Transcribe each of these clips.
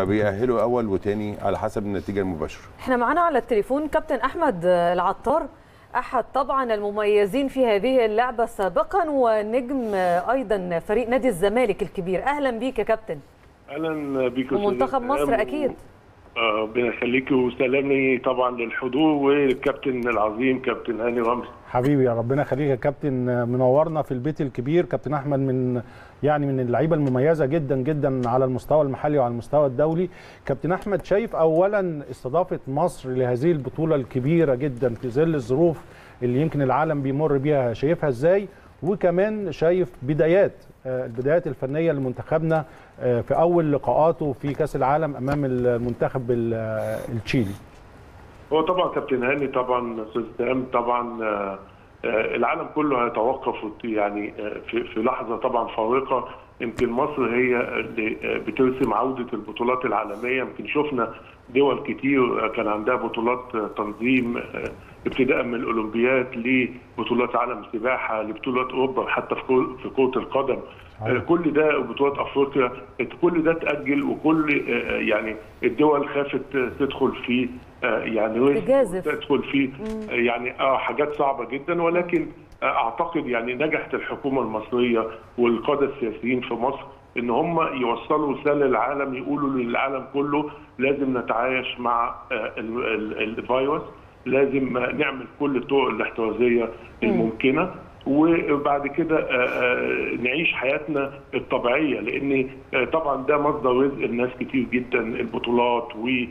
بيأهلوا اول وتاني على حسب النتيجه المباشره احنا معانا على التليفون كابتن احمد العطار احد طبعا المميزين في هذه اللعبه سابقا ونجم ايضا فريق نادي الزمالك الكبير اهلا بيك يا كابتن اهلا بيك ومنتخب مصر اكيد ربنا يخليك وسلامي طبعا للحضور والكابتن العظيم كابتن هاني رمزي حبيبي يا ربنا يخليك يا كابتن منورنا في البيت الكبير كابتن احمد من يعني من اللعيبه المميزه جدا جدا على المستوى المحلي وعلى المستوى الدولي كابتن احمد شايف اولا استضافه مصر لهذه البطوله الكبيره جدا في ظل الظروف اللي يمكن العالم بيمر بيها شايفها ازاي وكمان شايف بدايات البدايات الفنيه لمنتخبنا في اول لقاءاته في كاس العالم امام المنتخب التشيلي هو طبعا كابتن هاني طبعا استاذ تام طبعا العالم كله هيتوقف يعني في في لحظه طبعا فارقه يمكن مصر هي اللي بترسم عوده البطولات العالميه يمكن شفنا دول كتير كان عندها بطولات تنظيم ابتداء من الاولمبياد لبطولات عالم السباحه لبطولات اوروبا حتى في كره القدم كل ده بطولات افريقيا كل ده اتاجل وكل يعني الدول خافت تدخل في يعني تدخل في يعني اه حاجات صعبه جدا ولكن اعتقد يعني نجحت الحكومه المصريه والقاده السياسيين في مصر ان هم يوصلوا رساله للعالم يقولوا للعالم كله لازم نتعايش مع الفيروس لازم نعمل كل الطرق الاحترازيه الممكنه وبعد كده نعيش حياتنا الطبيعيه لان طبعا ده مصدر رزق الناس كتير جدا البطولات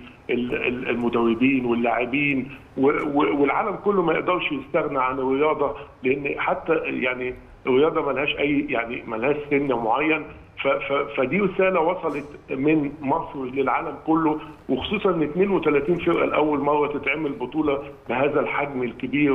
والمدربين واللاعبين والعالم كله ما يقدرش يستغنى عن الرياضه لان حتى يعني الرياضه ملهاش اي يعني ملهاش سن معين فدي رساله وصلت من مصر للعالم كله وخصوصا ان 32 فرقه لاول مره تتعمل بطوله بهذا الحجم الكبير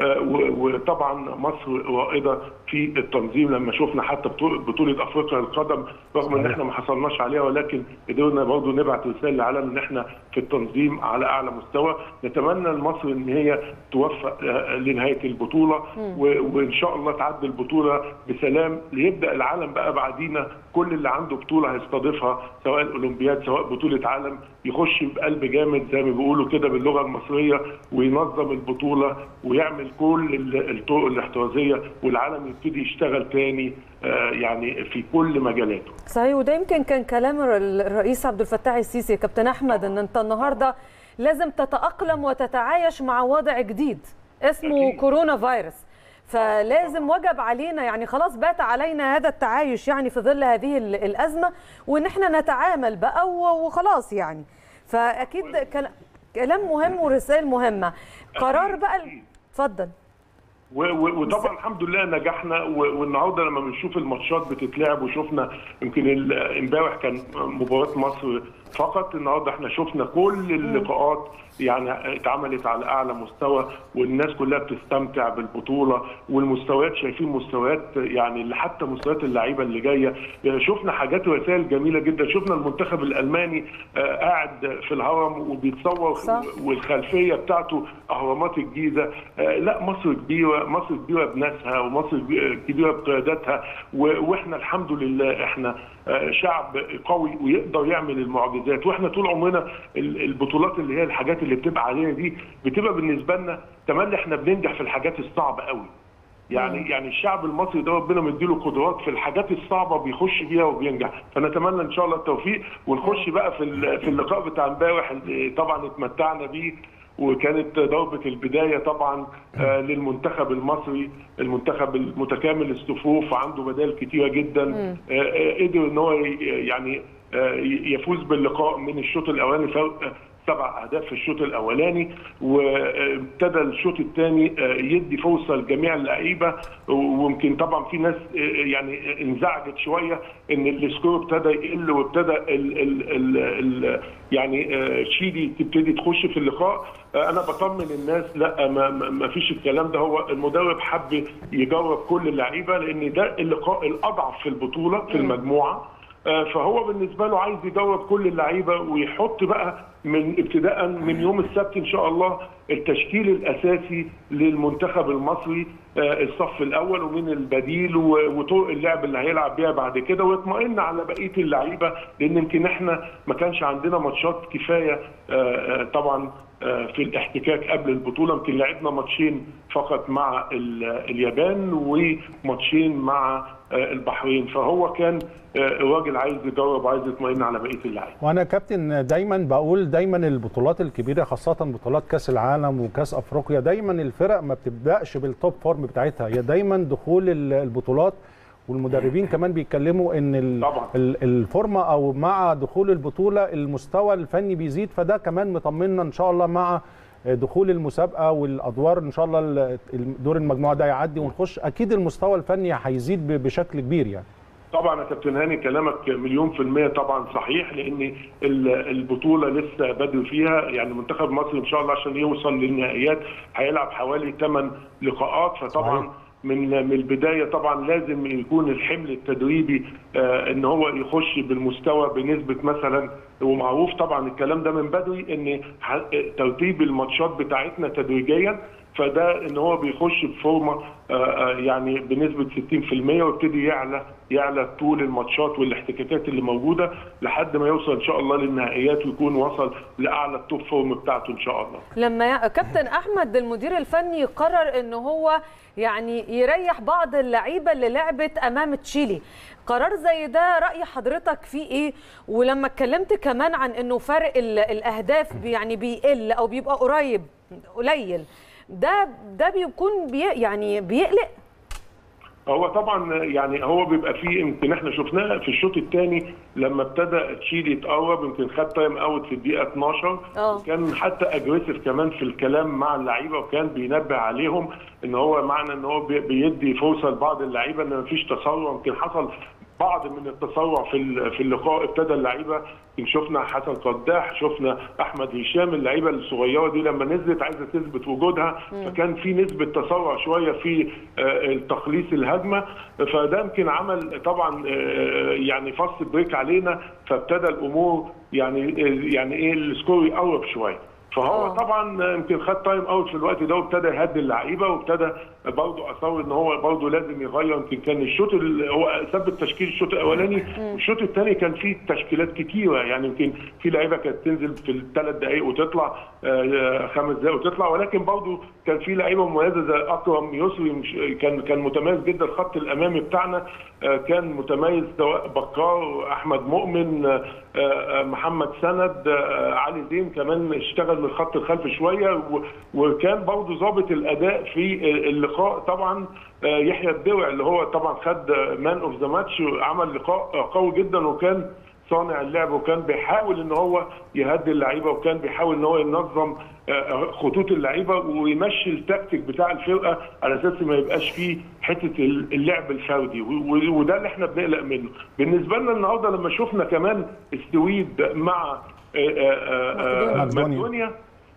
وطبعا مصر رائده في التنظيم لما شفنا حتى بطوله افريقيا للقدم رغم ان احنا ما حصلناش عليها ولكن قدرنا برضه نبعت رساله للعالم ان احنا في التنظيم على اعلى مستوى نتمنى لمصر ان هي توفق لنهايه البطوله وان شاء الله تعدي البطوله بسلام ليبدا العالم بقى بعدينا كل اللي عنده بطوله هيستضيفها سواء الاولمبياد سواء بطوله عالم يخش بقلب جامد زي ما بيقولوا كده باللغه المصريه وينظم البطوله ويعمل كل الطرق الاحترازيه والعالم يبتدي يشتغل تاني يعني في كل مجالاته. صحيح وده يمكن كان كلام الرئيس عبد الفتاح السيسي كابتن احمد ان انت النهارده لازم تتاقلم وتتعايش مع وضع جديد اسمه أكيد. كورونا فيروس. فلازم وجب علينا يعني خلاص بات علينا هذا التعايش يعني في ظل هذه الازمه وان احنا نتعامل بقى وخلاص يعني فاكيد كلام مهم ورسائل مهمه قرار بقى اتفضل وطبعا الحمد لله نجحنا والنهارده لما بنشوف الماتشات بتتلعب وشفنا يمكن امبارح كان مباراه مصر فقط النهارده احنا شفنا كل اللقاءات يعني اتعملت على اعلى مستوى والناس كلها بتستمتع بالبطوله والمستويات شايفين مستويات يعني حتى مستويات اللعيبه اللي جايه يعني شفنا حاجات ورسائل جميله جدا شفنا المنتخب الالماني قاعد في الهرم وبيتصور صح. والخلفيه بتاعته اهرامات الجيزه لا مصر كبيره مصر كبيره بناسها ومصر كبيره بقياداتها واحنا الحمد لله احنا شعب قوي ويقدر يعمل المعجزات واحنا طول عمرنا البطولات اللي هي الحاجات اللي بتبقى علينا دي بتبقى بالنسبه لنا تملي احنا بننجح في الحاجات الصعبه قوي يعني مم. يعني الشعب المصري ده ربنا مديله قدرات في الحاجات الصعبه بيخش بيها وبينجح فنتمنى ان شاء الله التوفيق ونخش بقى في في اللقاء بتاع امبارح اللي طبعا اتمتعنا بيه وكانت ضربة البداية طبعا آه للمنتخب المصري المنتخب المتكامل الصفوف عنده بدائل كتيرة جدا آه قدر ان هو يعني آه يفوز باللقاء من الشوط الاولاني فرق سبع اهداف في الشوط الاولاني وابتدى الشوط الثاني يدي فرصه لجميع اللعيبه ويمكن طبعا في ناس يعني انزعجت شويه ان السكور ابتدى يقل وابتدى ال ال ال ال يعني تشيلي تبتدي تخش في اللقاء انا بطمن الناس لا ما, ما فيش الكلام ده هو المدرب حب يجرب كل اللعيبه لان ده اللقاء الاضعف في البطوله في المجموعه فهو بالنسبه له عايز يجرب كل اللعيبه ويحط بقى من ابتداء من يوم السبت ان شاء الله التشكيل الاساسي للمنتخب المصري آه، الصف الاول ومين البديل و- وطرق اللعب اللي هيلعب بيها بعد كده ويطمئن على بقيه اللعيبه لان يمكن احنا ما كانش عندنا ماتشات كفايه آه، آه، طبعا آه، في الاحتكاك قبل البطوله يمكن لعبنا ماتشين فقط مع ال- اليابان وماتشين مع آه، البحرين فهو كان آه، الراجل عايز يجرب وعايز يطمئن على بقيه اللعيبه وانا كابتن دايما بقول دايما البطولات الكبيره خاصه بطولات كاس العالم وكاس افريقيا دايما الفرق ما بتبداش بالتوب فورم بتاعتها هي دايما دخول ال- البطولات والمدربين كمان بيتكلموا ان ال- طبعاً. ال- الفورمه او مع دخول البطوله المستوى الفني بيزيد فده كمان مطمنا ان شاء الله مع دخول المسابقه والادوار ان شاء الله ال- دور المجموعه ده يعدي ونخش اكيد المستوى الفني هيزيد ب- بشكل كبير يعني طبعا يا كابتن هاني كلامك مليون في المية طبعا صحيح لان ال- البطولة لسه بدري فيها يعني منتخب مصر ان شاء الله عشان يوصل للنهائيات هيلعب حوالي 8 لقاءات فطبعا صحيح. من من البدايه طبعا لازم يكون الحمل التدريبي آه ان هو يخش بالمستوى بنسبه مثلا ومعروف طبعا الكلام ده من بدري ان ح- ترتيب الماتشات بتاعتنا تدريجيا فده ان هو بيخش بفورمه آه، آه، يعني بنسبه 60% ويبتدي يعلى يعلى طول الماتشات والاحتكاكات اللي موجوده لحد ما يوصل ان شاء الله للنهائيات ويكون وصل لاعلى التوب فورم بتاعته ان شاء الله. لما يع- كابتن احمد المدير الفني قرر ان هو يعني يريح بعض اللعيبه اللي لعبت امام تشيلي قرار زي ده راي حضرتك فيه ايه ولما اتكلمت كمان عن انه فرق ال- الاهداف بي- يعني بيقل او بيبقى قريب قليل ده ده بيكون بي يعني بيقلق هو طبعا يعني هو بيبقى فيه يمكن احنا شفناه في الشوط الثاني لما ابتدى تشيلي يتقرب يمكن خد تايم اوت في الدقيقه 12 اه. كان حتى اجريسيف كمان في الكلام مع اللعيبه وكان بينبه عليهم ان هو معنى ان هو بي- بيدي فرصه لبعض اللعيبه ان مفيش تسرع يمكن حصل بعض من التسرع في ال- في اللقاء ابتدى اللعيبه يمكن شفنا حسن قداح شفنا احمد هشام اللعيبه الصغيره دي لما نزلت عايزه تثبت وجودها فكان في نسبه تسرع شويه في آه، التخليص الهجمه فده يمكن عمل طبعا آه، يعني فص بريك علينا فابتدى الامور يعني يعني ايه السكور يقرب شويه فهو آه. طبعا يمكن خد تايم اوت في الوقت ده وابتدى يهدي اللعيبه وابتدى برضه اصر ان هو برضه لازم يغير يمكن كان الشوط ال- هو ثبت تشكيل الشوط الاولاني والشوط الثاني كان فيه تشكيلات كتيره يعني يمكن في لعيبه كانت تنزل في الثلاث دقائق وتطلع آه، خمس دقائق وتطلع ولكن برضه كان في لعيبه مميزه زي اكرم يسري مش- كان كان متميز جدا الخط الامامي بتاعنا آه، كان متميز سواء بكار احمد مؤمن آه، آه، محمد سند آه، علي زين كمان اشتغل من الخط الخلفي شويه و- وكان برضه ظابط الاداء في اللقاء طبعا آه، يحيى الدوع اللي هو طبعا خد مان اوف ذا ماتش عمل لقاء قوي جدا وكان صانع اللعب وكان بيحاول ان هو يهدي اللعيبه وكان بيحاول ان هو ينظم آه، خطوط اللعيبه ويمشي التكتيك بتاع الفرقه على اساس ما يبقاش فيه حته اللعب الفردي و- و- وده اللي احنا بنقلق منه بالنسبه لنا النهارده لما شفنا كمان السويد مع آه، آه، آه، مقدونيا. مقدونيا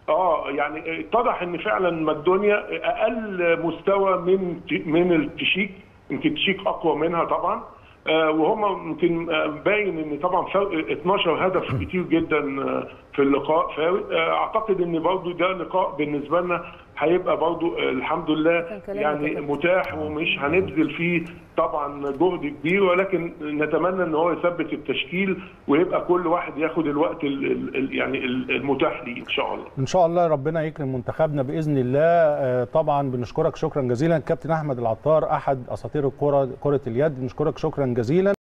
اه يعني اتضح ان فعلا مقدونيا اقل مستوى من من التشيك يمكن التشيك اقوى منها طبعا آه وهم يمكن آه، باين ان طبعا فرق 12 هدف كتير جدا آه، في اللقاء فارق آه، اعتقد ان برضو ده لقاء بالنسبه لنا هيبقى برضو آه، الحمد لله كان كلامك يعني كده. متاح ومش هنبذل فيه طبعا جهد كبير ولكن نتمنى ان هو يثبت التشكيل ويبقى كل واحد ياخد الوقت ال ال يعني المتاح ليه ان شاء الله ان شاء الله ربنا يكرم منتخبنا باذن الله آه، طبعا بنشكرك شكرا جزيلا كابتن احمد العطار احد اساطير الكره كره اليد بنشكرك شكرا جزيلا